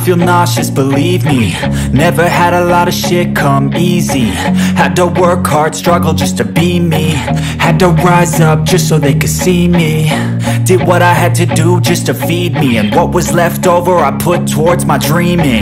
feel nauseous, believe me Never had a lot of shit come easy Had to work hard, struggle just to be me Had to rise up just so they could see me Did what I had to do just to feed me And what was left over I put towards my dreaming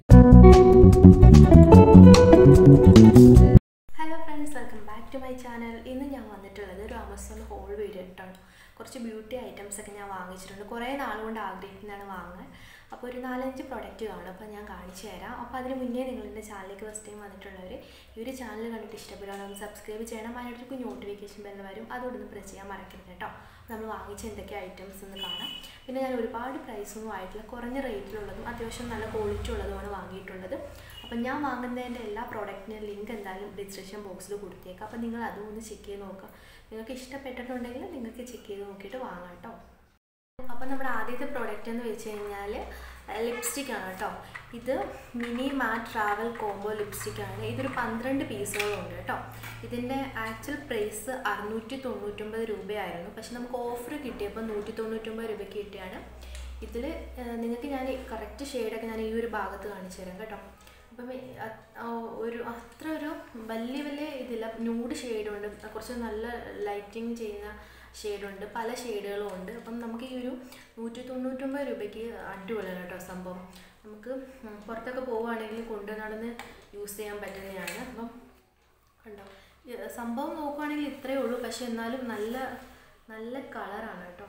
hello friends welcome back to my channel ഇന്ന് ഞാൻ വന്നിട്ടുള്ളത് ഒരു Amazon whole video ഇട്ടാണ് കുറച്ച് beauty items ഒക്കെ ഞാൻ വാങ്ങിച്ചിട്ടുണ്ട് കുറേ നാളുകൊണ്ട് ആഗ്രഹിക്കുന്നതാണ് വാങ്ങാൻ അപ്പോൾ ഒരു നാലഞ്ച് പ്രൊഡക്റ്റ് കാണും അപ്പോൾ ഞാൻ കാണിച്ചു തരാം അപ്പോൾ അതിന് മുന്നേ നിങ്ങൾ എൻ്റെ ചാനലിലേക്ക് ഫസ്റ്റ് ടൈം വന്നിട്ടുള്ളവർ ഈ ഒരു ചാനൽ കണ്ടിട്ട് ഇഷ്ടപ്പെടുകയാണ് ഒന്ന് സബ്സ്ക്രൈബ് ചെയ്യണം അതിനടുത്ത് നോട്ടിഫിക്കേഷൻ ബെല്ല് വരും അതുകൊണ്ടൊന്ന് പ്രസ് ചെയ്യാൻ മറക്കരുത് കേട്ടോ നമ്മൾ വാങ്ങിച്ച എന്തൊക്കെ ഐറ്റംസ് എന്ന് കാണാം പിന്നെ ഞാൻ ഒരുപാട് പ്രൈസൊന്നും ആയിട്ടില്ല കുറഞ്ഞ റേറ്റിലുള്ളതും അത്യാവശ്യം നല്ല ക്വാളിറ്റി ഉള്ളതുമാണ് വാങ്ങിയിട്ടുള്ളത് അപ്പം ഞാൻ വാങ്ങുന്നതിൻ്റെ എല്ലാ പ്രോഡക്റ്റിനും ലിങ്ക് എന്തായാലും ഡിസ്ക്രിപ്ഷൻ ബോക്സിൽ കൊടുത്തേക്കാം അപ്പം നിങ്ങൾ അതും ഒന്ന് ചെക്ക് ചെയ്ത് നോക്കുക നിങ്ങൾക്ക് ഇഷ്ടപ്പെട്ടിട്ടുണ്ടെങ്കിൽ നിങ്ങൾക്ക് ചെക്ക് ചെയ്ത് നോക്കിയിട്ട് വാങ്ങാം കേട്ടോ അപ്പം നമ്മുടെ ആദ്യത്തെ പ്രോഡക്റ്റ് എന്ന് വെച്ച് കഴിഞ്ഞാൽ ലിപ്സ്റ്റിക് ആണ് കേട്ടോ ഇത് mini matte travel combo lipstick ആണ് ഇതൊരു പന്ത്രണ്ട് പീസുകളുണ്ട് കേട്ടോ ഇതിൻ്റെ ആക്ച്വൽ പ്രൈസ് അറുന്നൂറ്റി തൊണ്ണൂറ്റൊമ്പത് രൂപയായിരുന്നു പക്ഷെ നമുക്ക് ഓഫർ കിട്ടിയപ്പോൾ നൂറ്റി തൊണ്ണൂറ്റൊമ്പത് രൂപയ്ക്ക് കിട്ടിയാണ് ഇതിൽ നിങ്ങൾക്ക് ഞാൻ കറക്റ്റ് ഷെയ്ഡൊക്കെ ഞാൻ ഈ ഒരു ഭാഗത്ത് കാണിച്ചു തരാം കേട്ടോ അപ്പം ഈ അത് ആ ഒരു അത്ര ഒരു വലിയ വലിയ ഇതില്ല ന്യൂഡ് ഷെയ്ഡുണ്ട് കുറച്ച് നല്ല ലൈറ്റിങ് ചെയ്യുന്ന ഷെയ്ഡുണ്ട് പല ഷെയ്ഡുകളും ഉണ്ട് അപ്പം നമുക്ക് ഈ ഒരു നൂറ്റി തൊണ്ണൂറ്റൊമ്പത് രൂപയ്ക്ക് അടിപൊളിയാണ് കേട്ടോ സംഭവം നമുക്ക് ഉം, പുറത്തൊക്കെ പോവുകയാണെങ്കിൽ കൊണ്ട് നടന്ന് യൂസ് ചെയ്യാൻ പറ്റുന്നതാണ് അപ്പം കണ്ടോ ഈ സംഭവം നോക്കുവാണെങ്കിൽ ഇത്രയേ ഉള്ളൂ പക്ഷെ എന്നാലും നല്ല നല്ല കളറാണ് കേട്ടോ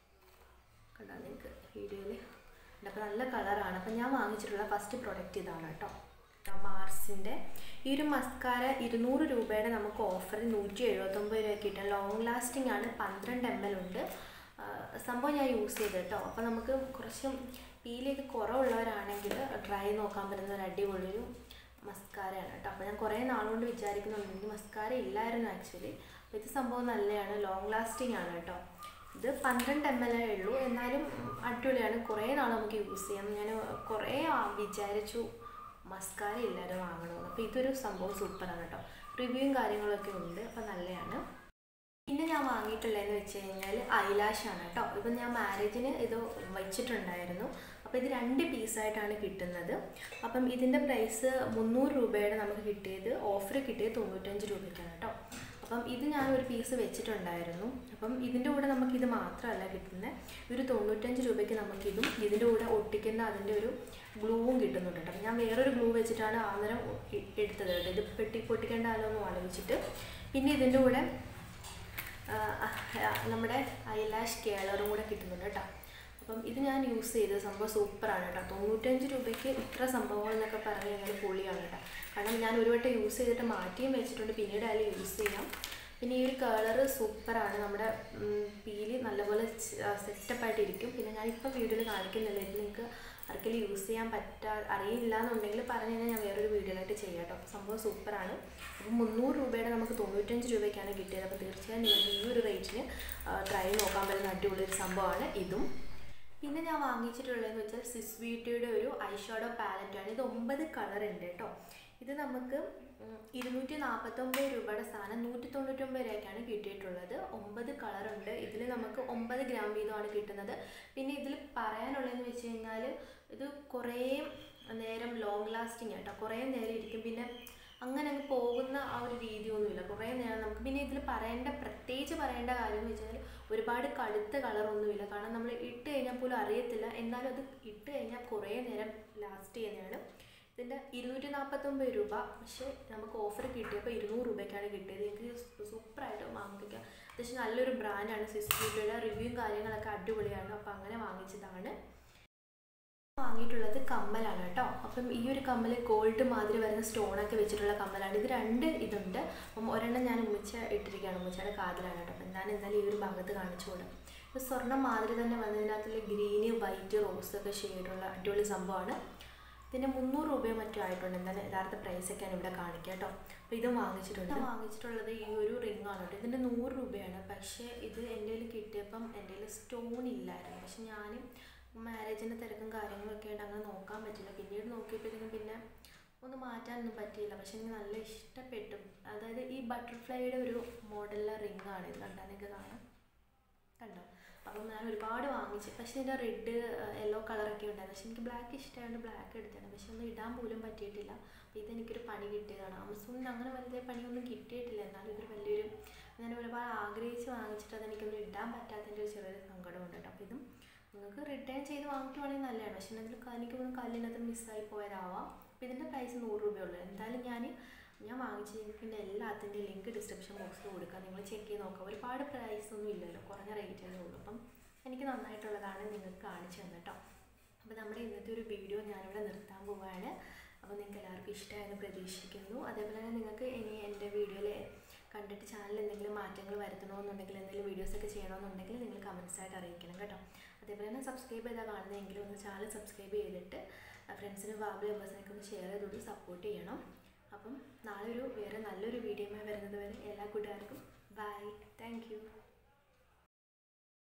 കണ്ടോ നിങ്ങൾക്ക് വീഡിയോയിൽ അപ്പോൾ നല്ല കളറാണ് അപ്പം ഞാൻ വാങ്ങിച്ചിട്ടുള്ള ഫസ്റ്റ് പ്രൊഡക്റ്റ് ഇതാണ് കേട്ടോ മാർസിൻ്റെ ഈ ഒരു മസ്കാര ഇരുന്നൂറ് രൂപയുടെ നമുക്ക് ഓഫറിൽ നൂറ്റി എഴുപത്തൊമ്പത് രൂപയ്ക്ക് കിട്ടും ലോങ് ലാസ്റ്റിംഗ് ആണ് പന്ത്രണ്ട് എം എൽ ഉണ്ട് ആ, സംഭവം ഞാൻ യൂസ് ചെയ്ത് കേട്ടോ അപ്പോൾ നമുക്ക് കുറച്ച് പീലേക്ക് കുറവുള്ളവരാണെങ്കിൽ ട്രൈ നോക്കാൻ പറ്റുന്ന ഒരു അടിപൊളിയൊരു മസ്കാരയാണ് കേട്ടോ അപ്പോൾ ഞാൻ കുറേ നാളുകൊണ്ട് വിചാരിക്കുന്നുണ്ട് എനിക്ക് മസ്കാര ഇല്ലായിരുന്നു ആക്ച്വലി അപ്പോൾ ഇത് സംഭവം നല്ലതാണ് ലോങ് ലാസ്റ്റിംഗ് ആണ് കേട്ടോ ഇത് പന്ത്രണ്ട് എം എൽ ഉള്ളൂ എന്നാലും അടിപൊളിയാണ് കുറേ നാൾ നമുക്ക് യൂസ് ചെയ്യാം ഞാൻ കുറേ ആ വിചാരിച്ചു മസ്കാര ഇല്ലായിരുന്നു വാങ്ങണമെന്ന് അപ്പോൾ ഇതൊരു സംഭവം സൂപ്പറാണ് കേട്ടോ റിവ്യൂവും കാര്യങ്ങളൊക്കെ ഉണ്ട് അപ്പോൾ നല്ലതാണ് പിന്നെ ഞാൻ വാങ്ങിയിട്ടുള്ളതെന്ന് വെച്ച് കഴിഞ്ഞാൽ ഐലാഷാണ് കേട്ടോ ഇപ്പം ഞാൻ മാരേജിന് ഇത് വെച്ചിട്ടുണ്ടായിരുന്നു അപ്പോൾ ഇത് രണ്ട് പീസായിട്ടാണ് കിട്ടുന്നത് അപ്പം ഇതിൻ്റെ പ്രൈസ് മുന്നൂറ് രൂപയുടെ നമുക്ക് കിട്ടിയത് ഓഫർ കിട്ടിയത് തൊണ്ണൂറ്റഞ്ച് രൂപയ്ക്കാണ് കേട്ടോ അപ്പം ഇത് ഞാൻ ഒരു പീസ് വെച്ചിട്ടുണ്ടായിരുന്നു അപ്പം ഇതിൻ്റെ കൂടെ നമുക്കിത് മാത്രമല്ല കിട്ടുന്നത് ഒരു തൊണ്ണൂറ്റഞ്ച് രൂപയ്ക്ക് നമുക്കിതും ഇതിൻ്റെ കൂടെ ഒട്ടിക്കുന്ന അതിൻ്റെ ഒരു ഗ്ലൂവും കിട്ടുന്നുണ്ട് കേട്ടോ അപ്പം ഞാൻ വേറൊരു ഗ്ലൂ വെച്ചിട്ടാണ് ആന്നേരം ഇ- എടുത്തത് കേട്ടോ ഇത് പെട്ടി പൊട്ടിക്കേണ്ടല്ലോ എന്ന് ആലോചിച്ചിട്ട് പിന്നെ ഇതിൻ്റെ കൂടെ ആ, ആ, നമ്മുടെ ഐലാഷ് കേളറും കൂടെ കിട്ടുന്നുണ്ട് കേട്ടോ അപ്പം ഇത് ഞാൻ യൂസ് ചെയ്ത സംഭവം സൂപ്പറാണ് കേട്ടോ തൊണ്ണൂറ്റഞ്ച് രൂപയ്ക്ക് ഇത്ര സംഭവങ്ങൾ എന്നൊക്കെ പറഞ്ഞു കഴിഞ്ഞാൽ പൊളിയാണ് കേട്ടോ കാരണം ഞാൻ ഒരു വട്ടം യൂസ് ചെയ്തിട്ട് മാറ്റിയും വെച്ചിട്ടുണ്ട് പിന്നീട് അതിൽ യൂസ് ചെയ്യാം പിന്നെ ഈ ഒരു കളറ് സൂപ്പറാണ് നമ്മുടെ ഉം, പീലി നല്ലപോലെ സെറ്റപ്പായിട്ട് ഇരിക്കും പിന്നെ ഞാനിപ്പോൾ വീഡിയോയിൽ കാണിക്കുന്നില്ല ഇത് നിങ്ങൾക്ക് ആർക്കെങ്കിലും യൂസ് ചെയ്യാൻ പറ്റാ അറിയില്ല എന്നുണ്ടെങ്കിൽ പറഞ്ഞു കഴിഞ്ഞാൽ ഞാൻ വേറൊരു വീഡിയോയിലായിട്ട് ചെയ്യാം കേട്ടോ അപ്പോൾ സംഭവം സൂപ്പറാണ് അപ്പോൾ മുന്നൂറ് രൂപയുടെ നമുക്ക് തൊണ്ണൂറ്റഞ്ച് രൂപയ്ക്കാണ് കിട്ടിയത് അപ്പോൾ തീർച്ചയായും നിങ്ങൾക്ക് ഈ ഒരു റേറ്റിന് ട്രൈ നോക്കാൻ പറ്റുന്ന അടിപൊളി ഒരു സംഭവമാണ് ഇതും പിന്നെ ഞാൻ വാങ്ങിച്ചിട്ടുള്ളതെന്ന് വെച്ചാൽ സിസ് ബ്യൂട്ടിയുടെ ഒരു ഐഷാഡോ പാലറ്റാണ് ഇത് ഒമ്പത് കളർ ഉണ്ട് കേട്ടോ ഇത് നമുക്ക് ഉം, ഇരുന്നൂറ്റി നാൽപ്പത്തൊമ്പത് രൂപയുടെ സാധനം നൂറ്റി തൊണ്ണൂറ്റൊമ്പത് രൂപയ്ക്കാണ് കിട്ടിയിട്ടുള്ളത് ഒമ്പത് കളറുണ്ട് ഇതിൽ നമുക്ക് ഒമ്പത് ഗ്രാം വീതമാണ് കിട്ടുന്നത് പിന്നെ ഇതിൽ പറയാനുള്ളതെന്ന് വെച്ച് കഴിഞ്ഞാൽ ഇത് കുറേ നേരം ലോങ് ലാസ്റ്റിംഗ് കേട്ടോ കുറേ നേരം ഇരിക്കും പിന്നെ അങ്ങനെ അങ്ങ് പോകുന്ന ആ ഒരു രീതിയൊന്നുമില്ല കുറേ നേരം നമുക്ക് പിന്നെ ഇതിൽ പറയേണ്ട പ്രത്യേകിച്ച് പറയേണ്ട കാര്യം എന്ന് വെച്ചാൽ ഒരുപാട് കടുത്ത കളറൊന്നുമില്ല കാരണം നമ്മൾ ഇട്ട് കഴിഞ്ഞാൽ പോലും അറിയത്തില്ല എന്നാലും അത് ഇട്ട് കഴിഞ്ഞാൽ കുറേ നേരം ലാസ്റ്റ് ചെയ്യുന്നതാണ് ഇതിൻ്റെ ഇരുന്നൂറ്റി നാൽപ്പത്തൊമ്പത് രൂപ പക്ഷേ നമുക്ക് ഓഫർ കിട്ടിയപ്പോൾ ഇരുന്നൂറ് രൂപയ്ക്കാണ് കിട്ടിയത് എനിക്ക് സൂപ്പറായിട്ട് വാങ്ങിക്കാം അത്യാവശ്യം നല്ലൊരു ബ്രാൻഡാണ് സിസ്റ്റിയുടെ റിവ്യൂവും കാര്യങ്ങളൊക്കെ അടിപൊളിയാണ് അപ്പോൾ അങ്ങനെ വാങ്ങിച്ചതാണ് വാങ്ങിയിട്ടുള്ളത് കമ്മലാണ് കേട്ടോ അപ്പം ഈ ഒരു കമ്മൽ ഗോൾഡ് മാതിരി വരുന്ന സ്റ്റോണൊക്കെ വെച്ചിട്ടുള്ള കമ്മലാണ് ഇത് രണ്ട് ഇതുണ്ട് അപ്പം ഒരെണ്ണം ഞാൻ ഉമ്മച്ച ഇട്ടിരിക്കുകയാണ് ഉമ്മച്ചയുടെ കാതിലാണ് കേട്ടോ അപ്പം ഞാൻ എന്തായാലും ഈ ഒരു ഭാഗത്ത് കാണിച്ചു കൊടുക്കും ഇത് സ്വർണ്ണം മാതിരി തന്നെ വന്നതിനകത്തുള്ള ഗ്രീന് വൈറ്റ് റോസ് ഒക്കെ ഷെയ്ഡുള്ള അടിപൊളി സംഭവമാണ് ഇതിന് മുന്നൂറ് രൂപയോ മറ്റോ ആയിട്ടുണ്ട് എന്താണ് യഥാർത്ഥ പ്രൈസൊക്കെ ഞാൻ ഇവിടെ കാണിക്കാം കേട്ടോ അപ്പോൾ ഇത് വാങ്ങിച്ചിട്ടുണ്ട് ഞാൻ വാങ്ങിച്ചിട്ടുള്ളത് ഈ ഒരു റിംഗ് ആണ് കേട്ടോ ഇതിൻ്റെ നൂറ് രൂപയാണ് പക്ഷേ ഇത് എൻ്റെ കയ്യിൽ കിട്ടിയപ്പം എൻ്റെ കയ്യിൽ സ്റ്റോൺ ഇല്ലായിരുന്നു പക്ഷെ ഞാൻ മാരേജിൻ്റെ തിരക്കും കാര്യങ്ങളൊക്കെ ആയിട്ട് അങ്ങനെ നോക്കാൻ പറ്റില്ല പിന്നീട് നോക്കിയപ്പോഴത്തേക്കും പിന്നെ ഒന്ന് മാറ്റാനൊന്നും പറ്റിയില്ല പക്ഷെ എനിക്ക് നല്ല ഇഷ്ടപ്പെട്ടു അതായത് ഈ ബട്ടർഫ്ലൈയുടെ ഒരു മോഡലിലെ റിംഗ് ആണ് ഇത് കണ്ടാൽ നിങ്ങൾക്ക് കാണാം കണ്ടോ അപ്പം ഞാൻ ഒരുപാട് വാങ്ങിച്ചു പക്ഷേ ഇതിൻ്റെ റെഡ് യെല്ലോ കളറൊക്കെ ഉണ്ടായിരുന്നു പക്ഷേ എനിക്ക് ബ്ലാക്ക് ഇഷ്ടമായതുകൊണ്ട് ബ്ലാക്ക് എടുത്താണ് പക്ഷെ ഒന്നും ഇടാൻ പോലും പറ്റിയിട്ടില്ല അപ്പോൾ ഇതെനിക്കൊരു പണി കിട്ടിയതാണ് ആമസോണിൽ അങ്ങനെ വലിയ പണിയൊന്നും കിട്ടിയിട്ടില്ല എന്നാലും ഇതൊരു വലിയൊരു ഞാൻ ഒരുപാട് ആഗ്രഹിച്ച് വാങ്ങിച്ചിട്ട് അതെനിക്കൊന്നും ഇടാൻ പറ്റാത്തതിൻ്റെ ഒരു ചെറിയൊരു സങ്കടമുണ്ട് കേട്ടോ അപ്പോൾ ഇതും നിങ്ങൾക്ക് റിട്ടേൺ ചെയ്ത് വാങ്ങിക്കുവാണെങ്കിൽ നല്ലതാണ് പക്ഷേ അതിൽ എനിക്ക് തോന്നുന്നു കല്ലിനകത്ത് മിസ്സായി പോയതാവാം അപ്പോൾ ഇതിൻ്റെ പ്രൈസ് നൂറ് രൂപയുള്ളൂ എന്തായാലും ഞാൻ ഞാൻ വാങ്ങിച്ചിരിക്കുന്ന എല്ലാത്തിൻ്റെ ലിങ്ക് ഡിസ്ക്രിപ്ഷൻ ബോക്സിൽ കൊടുക്കാം നിങ്ങൾ ചെക്ക് ചെയ്ത് നോക്കാം ഒരുപാട് പ്രൈസ് ഒന്നും ഇല്ലല്ലോ കുറഞ്ഞ റേറ്റ് തന്നെ ഉള്ളൂ അപ്പം എനിക്ക് നന്നായിട്ടുള്ളതാണ് നിങ്ങൾക്ക് കാണിച്ചു തന്നെ കേട്ടോ അപ്പോൾ നമ്മുടെ ഇന്നത്തെ ഒരു വീഡിയോ ഞാനിവിടെ നിർത്താൻ പോവുകയാണ് അപ്പോൾ നിങ്ങൾക്ക് എല്ലാവർക്കും ഇഷ്ടമായെന്ന് പ്രതീക്ഷിക്കുന്നു അതേപോലെ തന്നെ നിങ്ങൾക്ക് ഇനി എൻ്റെ വീഡിയോയിൽ കണ്ടിട്ട് ചാനൽ എന്തെങ്കിലും മാറ്റങ്ങൾ വരുത്തണമെന്നുണ്ടെങ്കിൽ എന്തെങ്കിലും വീഡിയോസൊക്കെ ചെയ്യണമെന്നുണ്ടെങ്കിൽ നിങ്ങൾ കമൻസ് ആയിട്ട് അറിയിക്കണം കേട്ടോ അതേപോലെ തന്നെ സബ്സ്ക്രൈബ് ചെയ്താൽ കാണുന്നതെങ്കിലും ഒന്ന് ചാനൽ സബ്സ്ക്രൈബ് ചെയ്തിട്ട് ഫ്രണ്ട്സിനും ഫാമിലി മെമ്പേഴ്സിനൊക്കെ ഒന്ന് ഷെയർ ചെയ്തോട്ട് സപ്പോർട്ട് ചെയ്യണം അപ്പം നാളെ ഒരു വേറെ നല്ലൊരു വീഡിയോയുമായി വരുന്നത് വരെ എല്ലാ കൂട്ടുകാർക്കും ബൈ താങ്ക് യു